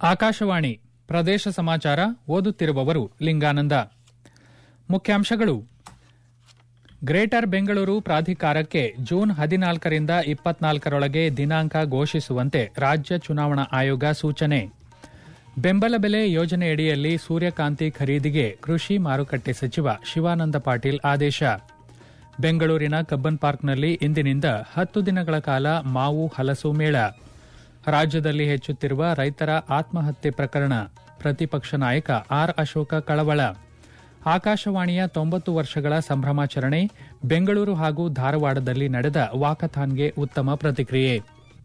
ಆಕಾಶವಾಣಿ ಪ್ರದೇಶ ಸಮಾಚಾರ ಓದುತ್ತಿರುವವರು ಲಿಂಗಾನಂದ ಮುಖ್ಯಾಂಶಗಳು ಗ್ರೇಟರ್ ಬೆಂಗಳೂರು ಪ್ರಾಧಿಕಾರಕ್ಕೆ ಜೂನ್ ಹದಿನಾಲ್ಕರಿಂದ ಇಪ್ಪತ್ನಾಲ್ಕರೊಳಗೆ ದಿನಾಂಕ ಘೋಷಿಸುವಂತೆ ರಾಜ್ಯ ಚುನಾವಣಾ ಆಯೋಗ ಸೂಚನೆ ಬೆಂಬಲ ಬೆಲೆ ಯೋಜನೆಯಡಿಯಲ್ಲಿ ಸೂರ್ಯಕಾಂತಿ ಖರೀದಿಗೆ ಕೃಷಿ ಮಾರುಕಟ್ಟೆ ಸಚಿವ ಶಿವಾನಂದ ಪಾಟೀಲ್ ಆದೇಶ ಬೆಂಗಳೂರಿನ ಕಬ್ಬನ್ ಪಾರ್ಕ್ನಲ್ಲಿ ಇಂದಿನಿಂದ ಹತ್ತು ದಿನಗಳ ಕಾಲ ಮಾವು ಹಲಸು ಮೇಳ ರಾಜ್ಯದಲ್ಲಿ ಹೆಚ್ಚುತ್ತಿರುವ ರೈತರ ಆತ್ಮಹತ್ಯೆ ಪ್ರಕರಣ ಪ್ರತಿಪಕ್ಷ ನಾಯಕ ಆರ್ ಅಶೋಕ ಕಳವಳ ಆಕಾಶವಾಣಿಯ ತೊಂಬತ್ತು ವರ್ಷಗಳ ಸಂಭ್ರಮಾಚರಣೆ ಬೆಂಗಳೂರು ಹಾಗೂ ಧಾರವಾಡದಲ್ಲಿ ನಡೆದ ವಾಕಥಾನ್ಗೆ ಉತ್ತಮ ಪ್ರತಿಕ್ರಿಯೆ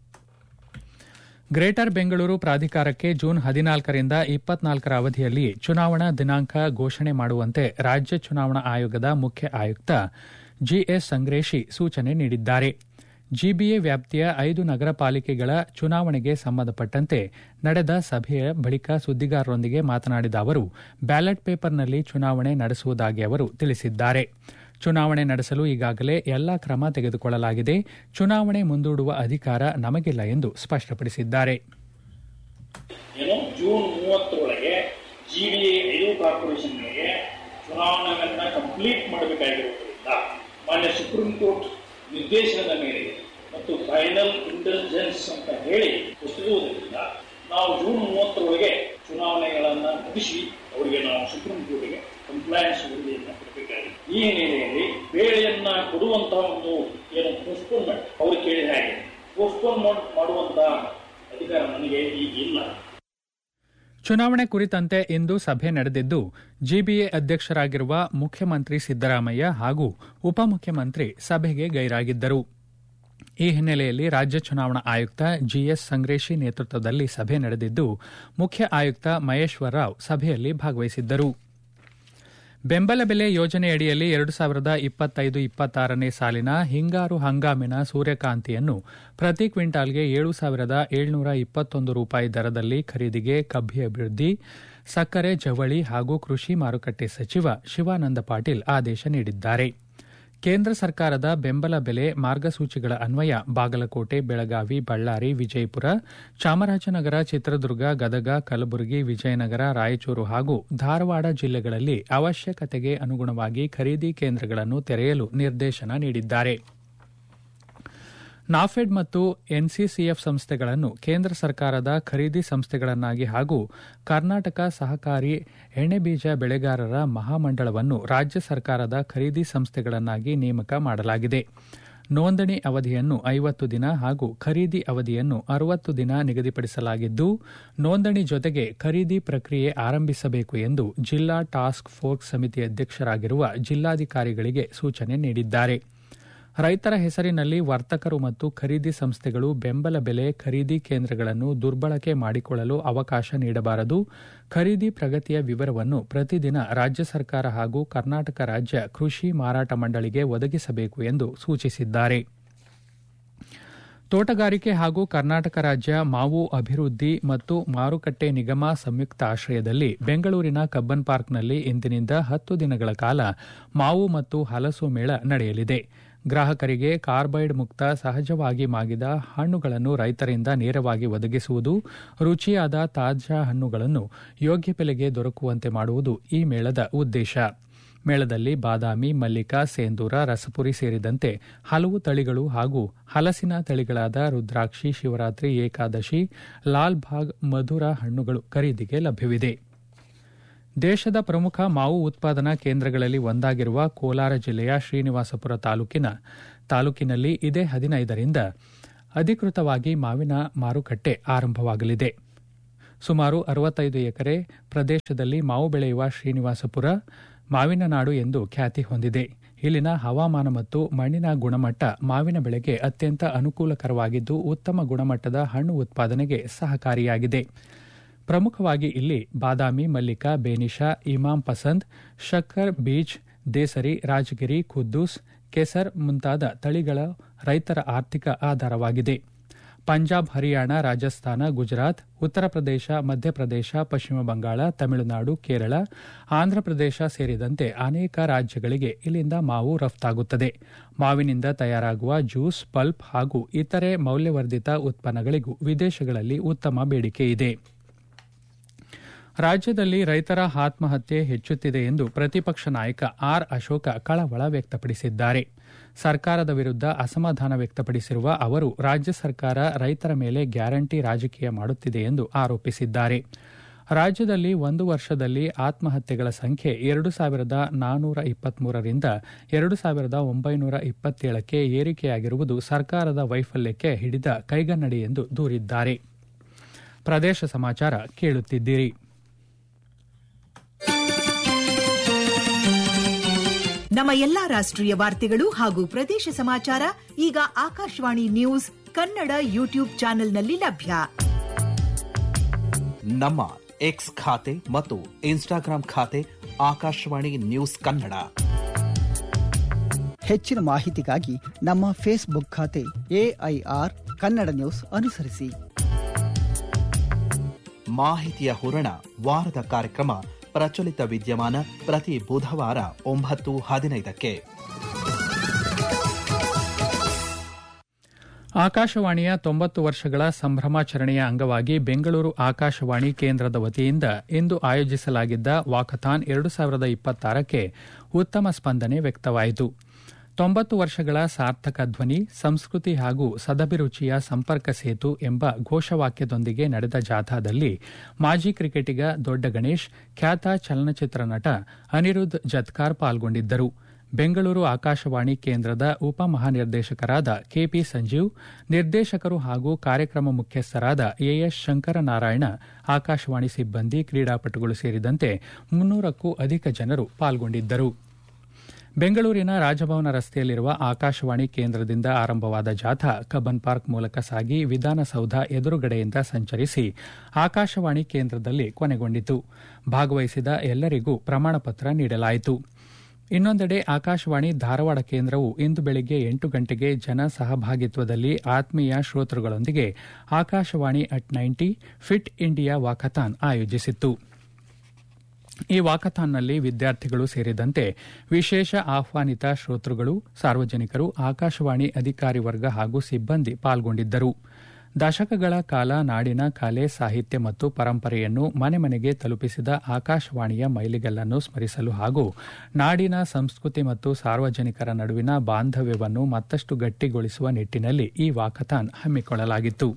ಗ್ರೇಟರ್ ಬೆಂಗಳೂರು ಪ್ರಾಧಿಕಾರಕ್ಕೆ ಜೂನ್ ಹದಿನಾಲ್ಕರಿಂದ ಇಪ್ಪತ್ನಾಲ್ಕರ ಅವಧಿಯಲ್ಲಿ ಚುನಾವಣಾ ದಿನಾಂಕ ಘೋಷಣೆ ಮಾಡುವಂತೆ ರಾಜ್ಯ ಚುನಾವಣಾ ಆಯೋಗದ ಮುಖ್ಯ ಆಯುಕ್ತ ಜಿಎಸ್ ಸಂಗ್ರೇಶಿ ಸೂಚನೆ ನೀಡಿದ್ದಾರೆ ಜಿಬಿಎ ವ್ಯಾಪ್ತಿಯ ಐದು ನಗರ ಪಾಲಿಕೆಗಳ ಚುನಾವಣೆಗೆ ಸಂಬಂಧಪಟ್ಟಂತೆ ನಡೆದ ಸಭೆಯ ಬಳಿಕ ಸುದ್ದಿಗಾರರೊಂದಿಗೆ ಮಾತನಾಡಿದ ಅವರು ಬ್ಯಾಲೆಟ್ ಪೇಪರ್ನಲ್ಲಿ ಚುನಾವಣೆ ನಡೆಸುವುದಾಗಿ ಅವರು ತಿಳಿಸಿದ್ದಾರೆ ಚುನಾವಣೆ ನಡೆಸಲು ಈಗಾಗಲೇ ಎಲ್ಲಾ ಕ್ರಮ ತೆಗೆದುಕೊಳ್ಳಲಾಗಿದೆ ಚುನಾವಣೆ ಮುಂದೂಡುವ ಅಧಿಕಾರ ನಮಗಿಲ್ಲ ಎಂದು ಸ್ಪಷ್ಟಪಡಿಸಿದ್ದಾರೆ ಏನು ಜೂನ್ ಮೂವತ್ತರೊಳಗೆ ಜಿಡಿಎ ಐದು ಕಾರ್ಪೊರೇಷನ್ಗಳಿಗೆ ಚುನಾವಣೆಗಳನ್ನ ಕಂಪ್ಲೀಟ್ ಮಾಡಬೇಕಾಗಿರುವುದರಿಂದ ಮಾನ್ಯ ಸುಪ್ರೀಂ ಕೋರ್ಟ್ ನಿರ್ದೇಶನದ ಮೇರೆಗೆ ಮತ್ತು ಫೈನಲ್ ಇಂಟೆಲಿಜೆನ್ಸ್ ಅಂತ ಹೇಳಿ ಹೊಸದಿರುವುದರಿಂದ ನಾವು ಜೂನ್ ಮೂವತ್ತರೊಳಗೆ ಚುನಾವಣೆಗಳನ್ನ ಮುಗಿಸಿ ಅವರಿಗೆ ನಾವು ಸುಪ್ರೀಂ ಕೋರ್ಟ್ಗೆ ಕಂಪ್ಲೈನ್ಸ್ ವರದಿಯನ್ನು ಕೊಡಬೇಕಾಗಿದೆ ಈ ಹಿನ್ನೆಲೆಯಲ್ಲಿ ಬೇಳೆಯನ್ನ ಕೊಡುವಂತಹ ಒಂದು ಏನು ಪೋಸ್ಟ್ಪೋನ್ಮೆಂಟ್ ಅವರು ಕೇಳಿದ ಹಾಗೆ ಪೋಸ್ಟ್ಪೋನ್ಮೆಂಟ್ ಮಾಡುವಂತಹ ಅಧಿಕಾರ ನನಗೆ ಈಗ ಇಲ್ಲ ಚುನಾವಣೆ ಕುರಿತಂತೆ ಇಂದು ಸಭೆ ನಡೆದಿದ್ದು ಜಿಬಿಎ ಅಧ್ಯಕ್ಷರಾಗಿರುವ ಮುಖ್ಯಮಂತ್ರಿ ಸಿದ್ದರಾಮಯ್ಯ ಹಾಗೂ ಉಪಮುಖ್ಯಮಂತ್ರಿ ಸಭೆಗೆ ಗೈರಾಗಿದ್ದರು ಈ ಹಿನ್ನೆಲೆಯಲ್ಲಿ ರಾಜ್ಯ ಚುನಾವಣಾ ಆಯುಕ್ತ ಜಿಎಸ್ ಸಂಗ್ರೇಶಿ ನೇತೃತ್ವದಲ್ಲಿ ಸಭೆ ನಡೆದಿದ್ದು ಮುಖ್ಯ ಆಯುಕ್ತ ಮಹೇಶ್ವರ ರಾವ್ ಸಭೆಯಲ್ಲಿ ಭಾಗವಹಿಸಿದ್ದರು ಬೆಂಬಲ ಬೆಲೆ ಯೋಜನೆಯಡಿಯಲ್ಲಿ ಎರಡು ಸಾವಿರದ ಇಪ್ಪತ್ತೈದು ಇಪ್ಪತ್ತಾರನೇ ಸಾಲಿನ ಹಿಂಗಾರು ಹಂಗಾಮಿನ ಸೂರ್ಯಕಾಂತಿಯನ್ನು ಪ್ರತಿ ಕ್ವಿಂಟಾಲ್ಗೆ ಏಳು ಸಾವಿರದ ಏಳ್ನೂರ ಇಪ್ಪತ್ತೊಂದು ರೂಪಾಯಿ ದರದಲ್ಲಿ ಖರೀದಿಗೆ ಕಬ್ಬಿ ಅಭಿವೃದ್ಧಿ ಸಕ್ಕರೆ ಜವಳಿ ಹಾಗೂ ಕೃಷಿ ಮಾರುಕಟ್ಟೆ ಸಚಿವ ಶಿವಾನಂದ ಪಾಟೀಲ್ ಆದೇಶ ನೀಡಿದ್ದಾರೆ ಕೇಂದ್ರ ಸರ್ಕಾರದ ಬೆಂಬಲ ಬೆಲೆ ಮಾರ್ಗಸೂಚಿಗಳ ಅನ್ವಯ ಬಾಗಲಕೋಟೆ ಬೆಳಗಾವಿ ಬಳ್ಳಾರಿ ವಿಜಯಪುರ ಚಾಮರಾಜನಗರ ಚಿತ್ರದುರ್ಗ ಗದಗ ಕಲಬುರಗಿ ವಿಜಯನಗರ ರಾಯಚೂರು ಹಾಗೂ ಧಾರವಾಡ ಜಿಲ್ಲೆಗಳಲ್ಲಿ ಅವಶ್ಯಕತೆಗೆ ಅನುಗುಣವಾಗಿ ಖರೀದಿ ಕೇಂದ್ರಗಳನ್ನು ತೆರೆಯಲು ನಿರ್ದೇಶನ ನೀಡಿದ್ದಾರೆ ನಾಫೆಡ್ ಮತ್ತು ಎನ್ಸಿಸಿಎಫ್ ಸಂಸ್ಥೆಗಳನ್ನು ಕೇಂದ್ರ ಸರ್ಕಾರದ ಖರೀದಿ ಸಂಸ್ಥೆಗಳನ್ನಾಗಿ ಹಾಗೂ ಕರ್ನಾಟಕ ಸಹಕಾರಿ ಎಣ್ಣೆಬೀಜ ಬೆಳೆಗಾರರ ಮಹಾಮಂಡಳವನ್ನು ರಾಜ್ಯ ಸರ್ಕಾರದ ಖರೀದಿ ಸಂಸ್ಥೆಗಳನ್ನಾಗಿ ನೇಮಕ ಮಾಡಲಾಗಿದೆ ನೋಂದಣಿ ಅವಧಿಯನ್ನು ಐವತ್ತು ದಿನ ಹಾಗೂ ಖರೀದಿ ಅವಧಿಯನ್ನು ಅರವತ್ತು ದಿನ ನಿಗದಿಪಡಿಸಲಾಗಿದ್ದು ನೋಂದಣಿ ಜೊತೆಗೆ ಖರೀದಿ ಪ್ರಕ್ರಿಯೆ ಆರಂಭಿಸಬೇಕು ಎಂದು ಜಿಲ್ಲಾ ಟಾಸ್ಕ್ ಫೋರ್ಸ್ ಸಮಿತಿ ಅಧ್ಯಕ್ಷರಾಗಿರುವ ಜಿಲ್ಲಾಧಿಕಾರಿಗಳಿಗೆ ಸೂಚನೆ ನೀಡಿದ್ದಾರೆ ರೈತರ ಹೆಸರಿನಲ್ಲಿ ವರ್ತಕರು ಮತ್ತು ಖರೀದಿ ಸಂಸ್ಥೆಗಳು ಬೆಂಬಲ ಬೆಲೆ ಖರೀದಿ ಕೇಂದ್ರಗಳನ್ನು ದುರ್ಬಳಕೆ ಮಾಡಿಕೊಳ್ಳಲು ಅವಕಾಶ ನೀಡಬಾರದು ಖರೀದಿ ಪ್ರಗತಿಯ ವಿವರವನ್ನು ಪ್ರತಿದಿನ ರಾಜ್ಯ ಸರ್ಕಾರ ಹಾಗೂ ಕರ್ನಾಟಕ ರಾಜ್ಯ ಕೃಷಿ ಮಾರಾಟ ಮಂಡಳಿಗೆ ಒದಗಿಸಬೇಕು ಎಂದು ಸೂಚಿಸಿದ್ದಾರೆ ತೋಟಗಾರಿಕೆ ಹಾಗೂ ಕರ್ನಾಟಕ ರಾಜ್ಯ ಮಾವು ಅಭಿವೃದ್ಧಿ ಮತ್ತು ಮಾರುಕಟ್ಟೆ ನಿಗಮ ಸಂಯುಕ್ತ ಆಶ್ರಯದಲ್ಲಿ ಬೆಂಗಳೂರಿನ ಕಬ್ಬನ್ ಪಾರ್ಕ್ನಲ್ಲಿ ಇಂದಿನಿಂದ ಹತ್ತು ದಿನಗಳ ಕಾಲ ಮಾವು ಮತ್ತು ಹಲಸು ಮೇಳ ನಡೆಯಲಿದೆ ಗ್ರಾಹಕರಿಗೆ ಕಾರ್ಬೈಡ್ ಮುಕ್ತ ಸಹಜವಾಗಿ ಮಾಗಿದ ಹಣ್ಣುಗಳನ್ನು ರೈತರಿಂದ ನೇರವಾಗಿ ಒದಗಿಸುವುದು ರುಚಿಯಾದ ತಾಜಾ ಹಣ್ಣುಗಳನ್ನು ಯೋಗ್ಯ ಬೆಲೆಗೆ ದೊರಕುವಂತೆ ಮಾಡುವುದು ಈ ಮೇಳದ ಉದ್ದೇಶ ಮೇಳದಲ್ಲಿ ಬಾದಾಮಿ ಮಲ್ಲಿಕಾ ಸೇಂದೂರ ರಸಪುರಿ ಸೇರಿದಂತೆ ಹಲವು ತಳಿಗಳು ಹಾಗೂ ಹಲಸಿನ ತಳಿಗಳಾದ ರುದ್ರಾಕ್ಷಿ ಶಿವರಾತ್ರಿ ಏಕಾದಶಿ ಲಾಲ್ ಬಾಗ್ ಮಧುರ ಹಣ್ಣುಗಳು ಖರೀದಿಗೆ ಲಭ್ಯವಿದೆ ದೇಶದ ಪ್ರಮುಖ ಮಾವು ಉತ್ಪಾದನಾ ಕೇಂದ್ರಗಳಲ್ಲಿ ಒಂದಾಗಿರುವ ಕೋಲಾರ ಜಿಲ್ಲೆಯ ಶ್ರೀನಿವಾಸಪುರ ತಾಲೂಕಿನ ತಾಲೂಕಿನಲ್ಲಿ ಇದೇ ಹದಿನೈದರಿಂದ ಅಧಿಕೃತವಾಗಿ ಮಾವಿನ ಮಾರುಕಟ್ಟೆ ಆರಂಭವಾಗಲಿದೆ ಸುಮಾರು ಅರವತ್ತೈದು ಎಕರೆ ಪ್ರದೇಶದಲ್ಲಿ ಮಾವು ಬೆಳೆಯುವ ಶ್ರೀನಿವಾಸಪುರ ಮಾವಿನ ನಾಡು ಎಂದು ಖ್ಯಾತಿ ಹೊಂದಿದೆ ಇಲ್ಲಿನ ಹವಾಮಾನ ಮತ್ತು ಮಣ್ಣಿನ ಗುಣಮಟ್ಟ ಮಾವಿನ ಬೆಳೆಗೆ ಅತ್ಯಂತ ಅನುಕೂಲಕರವಾಗಿದ್ದು ಉತ್ತಮ ಗುಣಮಟ್ಟದ ಹಣ್ಣು ಉತ್ಪಾದನೆಗೆ ಸಹಕಾರಿಯಾಗಿದೆ ಪ್ರಮುಖವಾಗಿ ಇಲ್ಲಿ ಬಾದಾಮಿ ಮಲ್ಲಿಕಾ ಬೇನಿಶಾ ಇಮಾಂ ಪಸಂದ್ ಶಕ್ಕರ್ ಬೀಜ್ ದೇಸರಿ ರಾಜಗಿರಿ ಖುದ್ದೂಸ್ ಕೆಸರ್ ಮುಂತಾದ ತಳಿಗಳ ರೈತರ ಆರ್ಥಿಕ ಆಧಾರವಾಗಿದೆ ಪಂಜಾಬ್ ಹರಿಯಾಣ ರಾಜಸ್ಥಾನ ಗುಜರಾತ್ ಉತ್ತರ ಪ್ರದೇಶ ಮಧ್ಯಪ್ರದೇಶ ಪಶ್ಚಿಮ ಬಂಗಾಳ ತಮಿಳುನಾಡು ಕೇರಳ ಆಂಧ್ರಪ್ರದೇಶ ಸೇರಿದಂತೆ ಅನೇಕ ರಾಜ್ಯಗಳಿಗೆ ಇಲ್ಲಿಂದ ಮಾವು ರಫ್ತಾಗುತ್ತದೆ ಮಾವಿನಿಂದ ತಯಾರಾಗುವ ಜ್ಯೂಸ್ ಪಲ್ಪ್ ಹಾಗೂ ಇತರೆ ಮೌಲ್ಯವರ್ಧಿತ ಉತ್ಪನ್ನಗಳಿಗೂ ವಿದೇಶಗಳಲ್ಲಿ ಉತ್ತಮ ಬೇಡಿಕೆ ಇದೆ ರಾಜ್ಯದಲ್ಲಿ ರೈತರ ಆತ್ಮಹತ್ಯೆ ಹೆಚ್ಚುತ್ತಿದೆ ಎಂದು ಪ್ರತಿಪಕ್ಷ ನಾಯಕ ಆರ್ ಅಶೋಕ ಕಳವಳ ವ್ಯಕ್ತಪಡಿಸಿದ್ದಾರೆ ಸರ್ಕಾರದ ವಿರುದ್ಧ ಅಸಮಾಧಾನ ವ್ಯಕ್ತಪಡಿಸಿರುವ ಅವರು ರಾಜ್ಯ ಸರ್ಕಾರ ರೈತರ ಮೇಲೆ ಗ್ಯಾರಂಟಿ ರಾಜಕೀಯ ಮಾಡುತ್ತಿದೆ ಎಂದು ಆರೋಪಿಸಿದ್ದಾರೆ ರಾಜ್ಯದಲ್ಲಿ ಒಂದು ವರ್ಷದಲ್ಲಿ ಆತ್ಮಹತ್ಯೆಗಳ ಸಂಖ್ಯೆ ಎರಡು ಸಾವಿರದ ನಾನೂರ ಇಪ್ಪತ್ಮೂರರಿಂದ ಎರಡು ಸಾವಿರದ ಒಂಬೈನೂರ ಇಪ್ಪತ್ತೇಳಕ್ಕೆ ಏರಿಕೆಯಾಗಿರುವುದು ಸರ್ಕಾರದ ವೈಫಲ್ಯಕ್ಕೆ ಹಿಡಿದ ಕೈಗನ್ನಡಿ ಎಂದು ದೂರಿದ್ದಾರೆ ಪ್ರದೇಶ ಸಮಾಚಾರ ಕೇಳುತ್ತಿದ್ದೀರಿ ನಮ್ಮ ಎಲ್ಲಾ ರಾಷ್ಟ್ರೀಯ ವಾರ್ತೆಗಳು ಹಾಗೂ ಪ್ರದೇಶ ಸಮಾಚಾರ ಈಗ ಆಕಾಶವಾಣಿ ನ್ಯೂಸ್ ಕನ್ನಡ ಯೂಟ್ಯೂಬ್ ಚಾನೆಲ್ನಲ್ಲಿ ಲಭ್ಯ ನಮ್ಮ ಎಕ್ಸ್ ಖಾತೆ ಮತ್ತು ಇನ್ಸ್ಟಾಗ್ರಾಂ ಖಾತೆ ಆಕಾಶವಾಣಿ ನ್ಯೂಸ್ ಕನ್ನಡ ಹೆಚ್ಚಿನ ಮಾಹಿತಿಗಾಗಿ ನಮ್ಮ ಫೇಸ್ಬುಕ್ ಖಾತೆ ಎಐಆರ್ ಕನ್ನಡ ನ್ಯೂಸ್ ಅನುಸರಿಸಿ ಮಾಹಿತಿಯ ಹೂರಣ ವಾರದ ಕಾರ್ಯಕ್ರಮ ಪ್ರಚಲಿತ ವಿದ್ಯಮಾನ ಪ್ರತಿ ಬುಧವಾರ ಒಂಬತ್ತು ಹದಿನೈದಕ್ಕೆ ಆಕಾಶವಾಣಿಯ ತೊಂಬತ್ತು ವರ್ಷಗಳ ಸಂಭ್ರಮಾಚರಣೆಯ ಅಂಗವಾಗಿ ಬೆಂಗಳೂರು ಆಕಾಶವಾಣಿ ಕೇಂದ್ರದ ವತಿಯಿಂದ ಇಂದು ಆಯೋಜಿಸಲಾಗಿದ್ದ ವಾಕಥಾನ್ ಎರಡು ಸಾವಿರದ ಇಪ್ಪತ್ತಾರಕ್ಕೆ ಉತ್ತಮ ಸ್ಪಂದನೆ ವ್ಯಕ್ತವಾಯಿತು ತೊಂಬತ್ತು ವರ್ಷಗಳ ಸಾರ್ಥಕ ಧ್ವನಿ ಸಂಸ್ಕೃತಿ ಹಾಗೂ ಸದಭಿರುಚಿಯ ಸಂಪರ್ಕ ಸೇತು ಎಂಬ ಘೋಷವಾಕ್ಯದೊಂದಿಗೆ ನಡೆದ ಜಾಥಾದಲ್ಲಿ ಮಾಜಿ ಕ್ರಿಕೆಟಿಗ ದೊಡ್ಡ ಗಣೇಶ್ ಖ್ಯಾತ ಚಲನಚಿತ್ರ ನಟ ಅನಿರುದ್ಧ್ ಜತ್ಕಾರ್ ಪಾಲ್ಗೊಂಡಿದ್ದರು ಬೆಂಗಳೂರು ಆಕಾಶವಾಣಿ ಕೇಂದ್ರದ ಉಪ ಮಹಾನಿರ್ದೇಶಕರಾದ ಕೆಪಿ ಸಂಜೀವ್ ನಿರ್ದೇಶಕರು ಹಾಗೂ ಕಾರ್ಯಕ್ರಮ ಮುಖ್ಯಸ್ಥರಾದ ಎಎಸ್ ಶಂಕರನಾರಾಯಣ ಆಕಾಶವಾಣಿ ಸಿಬ್ಬಂದಿ ಕ್ರೀಡಾಪಟುಗಳು ಸೇರಿದಂತೆ ಮುನ್ನೂರಕ್ಕೂ ಅಧಿಕ ಜನರು ಪಾಲ್ಗೊಂಡಿದ್ದರು ಬೆಂಗಳೂರಿನ ರಾಜಭವನ ರಸ್ತೆಯಲ್ಲಿರುವ ಆಕಾಶವಾಣಿ ಕೇಂದ್ರದಿಂದ ಆರಂಭವಾದ ಜಾಥಾ ಕಬ್ಬನ್ ಪಾರ್ಕ್ ಮೂಲಕ ಸಾಗಿ ವಿಧಾನಸೌಧ ಎದುರುಗಡೆಯಿಂದ ಸಂಚರಿಸಿ ಆಕಾಶವಾಣಿ ಕೇಂದ್ರದಲ್ಲಿ ಕೊನೆಗೊಂಡಿತು ಭಾಗವಹಿಸಿದ ಎಲ್ಲರಿಗೂ ಪ್ರಮಾಣಪತ್ರ ನೀಡಲಾಯಿತು ಇನ್ನೊಂದೆಡೆ ಆಕಾಶವಾಣಿ ಧಾರವಾಡ ಕೇಂದ್ರವು ಇಂದು ಬೆಳಗ್ಗೆ ಎಂಟು ಗಂಟೆಗೆ ಜನ ಸಹಭಾಗಿತ್ವದಲ್ಲಿ ಆತ್ಮೀಯ ಶ್ರೋತೃಗಳೊಂದಿಗೆ Akashvani at ninety fit India walkathon ಆಯೋಜಿಸಿತ್ತು ಈ ವಾಕಥಾನ್ನಲ್ಲಿ ವಿದ್ಯಾರ್ಥಿಗಳು ಸೇರಿದಂತೆ ವಿಶೇಷ ಆಹ್ವಾನಿತ ಶ್ರೋತೃಗಳು ಸಾರ್ವಜನಿಕರು ಆಕಾಶವಾಣಿ ಅಧಿಕಾರಿ ವರ್ಗ ಹಾಗೂ ಸಿಬ್ಬಂದಿ ಪಾಲ್ಗೊಂಡಿದ್ದರು ದಶಕಗಳ ಕಾಲ ನಾಡಿನ ಕಲೆ ಸಾಹಿತ್ಯ ಮತ್ತು ಪರಂಪರೆಯನ್ನು ಮನೆ ಮನೆಗೆ ತಲುಪಿಸಿದ ಆಕಾಶವಾಣಿಯ ಮೈಲಿಗಲ್ಲನ್ನು ಸ್ಮರಿಸಲು ಹಾಗೂ ನಾಡಿನ ಸಂಸ್ಕೃತಿ ಮತ್ತು ಸಾರ್ವಜನಿಕರ ನಡುವಿನ ಬಾಂಧವ್ಯವನ್ನು ಮತ್ತಷ್ಟು ಗಟ್ಟಿಗೊಳಿಸುವ ನಿಟ್ಟಿನಲ್ಲಿ ಈ ವಾಕಥಾನ್ ಹಮ್ಮಿಕೊಳ್ಳಲಾಗಿತ್ತು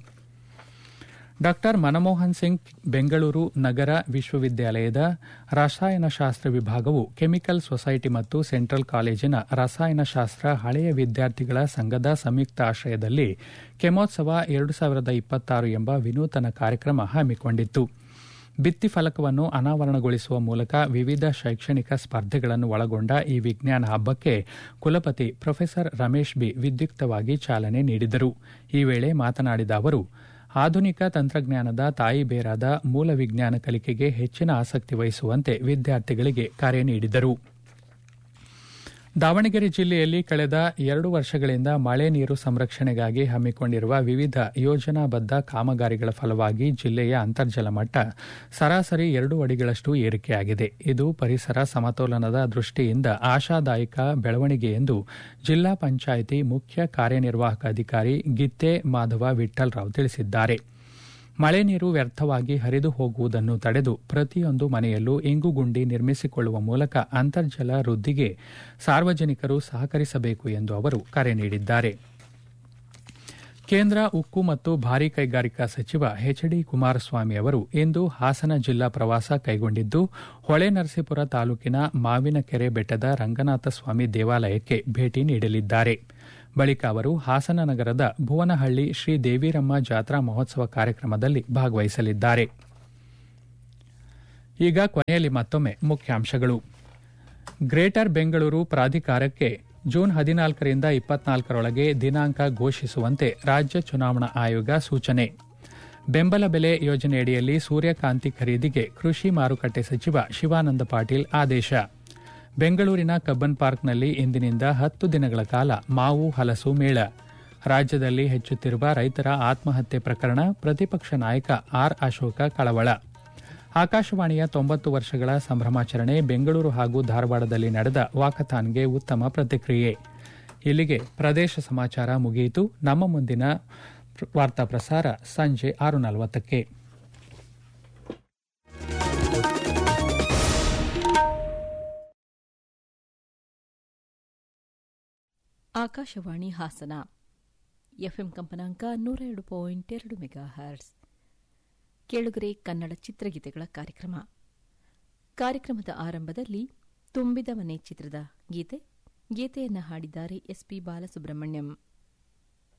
ಡಾ ಮನಮೋಹನ್ ಸಿಂಗ್ ಬೆಂಗಳೂರು ನಗರ ವಿಶ್ವವಿದ್ಯಾಲಯದ ರಸಾಯನಶಾಸ್ತ್ರ ವಿಭಾಗವು ಕೆಮಿಕಲ್ ಸೊಸೈಟಿ ಮತ್ತು ಸೆಂಟ್ರಲ್ ಕಾಲೇಜಿನ ರಸಾಯನಶಾಸ್ತ್ರ ಹಳೆಯ ವಿದ್ಯಾರ್ಥಿಗಳ ಸಂಘದ ಸಂಯುಕ್ತ ಆಶ್ರಯದಲ್ಲಿ ಕೆಮೋತ್ಸವ ಎರಡು ಸಾವಿರದ ಇಪ್ಪತ್ತಾರು ಎಂಬ ವಿನೂತನ ಕಾರ್ಯಕ್ರಮ ಹಮ್ಮಿಕೊಂಡಿತ್ತು ಭಿತ್ತಿಫಲಕವನ್ನು ಅನಾವರಣಗೊಳಿಸುವ ಮೂಲಕ ವಿವಿಧ ಶೈಕ್ಷಣಿಕ ಸ್ಪರ್ಧೆಗಳನ್ನು ಒಳಗೊಂಡ ಈ ವಿಜ್ಞಾನ ಹಬ್ಬಕ್ಕೆ ಕುಲಪತಿ ಪ್ರೊಫೆಸರ್ ರಮೇಶ್ ಬಿ ವಿದ್ಯುಕ್ತವಾಗಿ ಚಾಲನೆ ನೀಡಿದರು ಈ ವೇಳೆ ಮಾತನಾಡಿದ ಅವರು ಆಧುನಿಕ ತಂತ್ರಜ್ಞಾನದ ತಾಯಿ ಬೇರಾದ ಮೂಲ ವಿಜ್ಞಾನ ಕಲಿಕೆಗೆ ಹೆಚ್ಚಿನ ಆಸಕ್ತಿ ವಹಿಸುವಂತೆ ವಿದ್ಯಾರ್ಥಿಗಳಿಗೆ ಕರೆ ನೀಡಿದರು ದಾವಣಗೆರೆ ಜಿಲ್ಲೆಯಲ್ಲಿ ಕಳೆದ ಎರಡು ವರ್ಷಗಳಿಂದ ಮಳೆ ನೀರು ಸಂರಕ್ಷಣೆಗಾಗಿ ಹಮ್ಮಿಕೊಂಡಿರುವ ವಿವಿಧ ಯೋಜನಾಬದ್ದ ಕಾಮಗಾರಿಗಳ ಫಲವಾಗಿ ಜಿಲ್ಲೆಯ ಅಂತರ್ಜಲ ಮಟ್ಟ ಸರಾಸರಿ ಎರಡು ಅಡಿಗಳಷ್ಟು ಏರಿಕೆಯಾಗಿದೆ ಇದು ಪರಿಸರ ಸಮತೋಲನದ ದೃಷ್ಟಿಯಿಂದ ಆಶಾದಾಯಕ ಬೆಳವಣಿಗೆ ಎಂದು ಜಿಲ್ಲಾ ಪಂಚಾಯಿತಿ ಮುಖ್ಯ ಕಾರ್ಯನಿರ್ವಾಹಕ ಅಧಿಕಾರಿ ಗಿತ್ತೆ ಮಾಧವ ವಿಠ್ಠಲರಾವ್ ತಿಳಿಸಿದ್ದಾರೆ ಮಳೆ ನೀರು ವ್ಯರ್ಥವಾಗಿ ಹರಿದು ಹೋಗುವುದನ್ನು ತಡೆದು ಪ್ರತಿಯೊಂದು ಮನೆಯಲ್ಲೂ ಇಂಗುಗುಂಡಿ ನಿರ್ಮಿಸಿಕೊಳ್ಳುವ ಮೂಲಕ ಅಂತರ್ಜಲ ವೃದ್ಧಿಗೆ ಸಾರ್ವಜನಿಕರು ಸಹಕರಿಸಬೇಕು ಎಂದು ಅವರು ಕರೆ ನೀಡಿದ್ದಾರೆ ಕೇಂದ್ರ ಉಕ್ಕು ಮತ್ತು ಭಾರೀ ಕೈಗಾರಿಕಾ ಸಚಿವ ಎಚ್ ಡಿ ಕುಮಾರಸ್ವಾಮಿ ಅವರು ಇಂದು ಹಾಸನ ಜಿಲ್ಲಾ ಪ್ರವಾಸ ಕೈಗೊಂಡಿದ್ದು ಹೊಳೆನರಸೀಪುರ ತಾಲೂಕಿನ ಮಾವಿನಕೆರೆ ಬೆಟ್ಟದ ರಂಗನಾಥ ಸ್ವಾಮಿ ದೇವಾಲಯಕ್ಕೆ ಭೇಟಿ ನೀಡಲಿದ್ದಾರೆ ಬಳಿಕ ಅವರು ಹಾಸನ ನಗರದ ಭುವನಹಳ್ಳಿ ಶ್ರೀ ದೇವಿರಮ್ಮ ಜಾತ್ರಾ ಮಹೋತ್ಸವ ಕಾರ್ಯಕ್ರಮದಲ್ಲಿ ಭಾಗವಹಿಸಲಿದ್ದಾರೆ ಈಗ ಕೊನೆಯಲ್ಲಿ ಮತ್ತೊಮ್ಮೆ ಮುಖ್ಯಾಂಶಗಳು ಗ್ರೇಟರ್ ಬೆಂಗಳೂರು ಪ್ರಾಧಿಕಾರಕ್ಕೆ ಜೂನ್ ಹದಿನಾಲ್ಕರಿಂದ ಇಪ್ಪತ್ನಾಲ್ಕರೊಳಗೆ ದಿನಾಂಕ ಘೋಷಿಸುವಂತೆ ರಾಜ್ಯ ಚುನಾವಣಾ ಆಯೋಗ ಸೂಚನೆ ಬೆಂಬಲ ಬೆಲೆ ಯೋಜನೆಯಡಿಯಲ್ಲಿ ಸೂರ್ಯಕಾಂತಿ ಖರೀದಿಗೆ ಕೃಷಿ ಮಾರುಕಟ್ಟೆ ಸಚಿವ ಶಿವಾನಂದ ಪಾಟೀಲ್ ಆದೇಶ ಬೆಂಗಳೂರಿನ ಕಬ್ಬನ್ ಪಾರ್ಕ್ನಲ್ಲಿ ಇಂದಿನಿಂದ ಹತ್ತು ದಿನಗಳ ಕಾಲ ಮಾವು ಹಲಸು ಮೇಳ ರಾಜ್ಯದಲ್ಲಿ ಹೆಚ್ಚುತ್ತಿರುವ ರೈತರ ಆತ್ಮಹತ್ಯೆ ಪ್ರಕರಣ ಪ್ರತಿಪಕ್ಷ ನಾಯಕ ಆರ್ ಅಶೋಕ ಕಳವಳ ಆಕಾಶವಾಣಿಯ ತೊಂಬತ್ತು ವರ್ಷಗಳ ಸಂಭ್ರಮಾಚರಣೆ ಬೆಂಗಳೂರು ಹಾಗೂ ಧಾರವಾಡದಲ್ಲಿ ನಡೆದ ವಾಕಥಾನ್ಗೆ ಉತ್ತಮ ಪ್ರತಿಕ್ರಿಯೆ ಇಲ್ಲಿಗೆ ಪ್ರದೇಶ ಸಮಾಚಾರ ಮುಗಿಯಿತು ನಮ್ಮ ಮುಂದಿನ ವಾರ್ತಾ ಪ್ರಸಾರ ಸಂಜೆ ಆರು ನಲವತ್ತಕ್ಕೆ ಆಕಾಶವಾಣಿ ಹಾಸನ ಎಫ್ಎಂ ಕಂಪನಾಂಕ ನೂರ ಎರಡು ಪಾಯಿಂಟ್ ಎರಡು ಮೆಗಾ ಹರ್ಟ್ಸ್ ಕೇಳುಗರೆ ಕನ್ನಡ ಚಿತ್ರಗೀತೆಗಳ ಕಾರ್ಯಕ್ರಮ ಕಾರ್ಯಕ್ರಮದ ಆರಂಭದಲ್ಲಿ ತುಂಬಿದ ಮನೆ ಚಿತ್ರದ ಗೀತೆ ಗೀತೆಯನ್ನು ಹಾಡಿದ್ದಾರೆ ಎಸ್ಪಿ ಬಾಲಸುಬ್ರಹ್ಮಣ್ಯಂ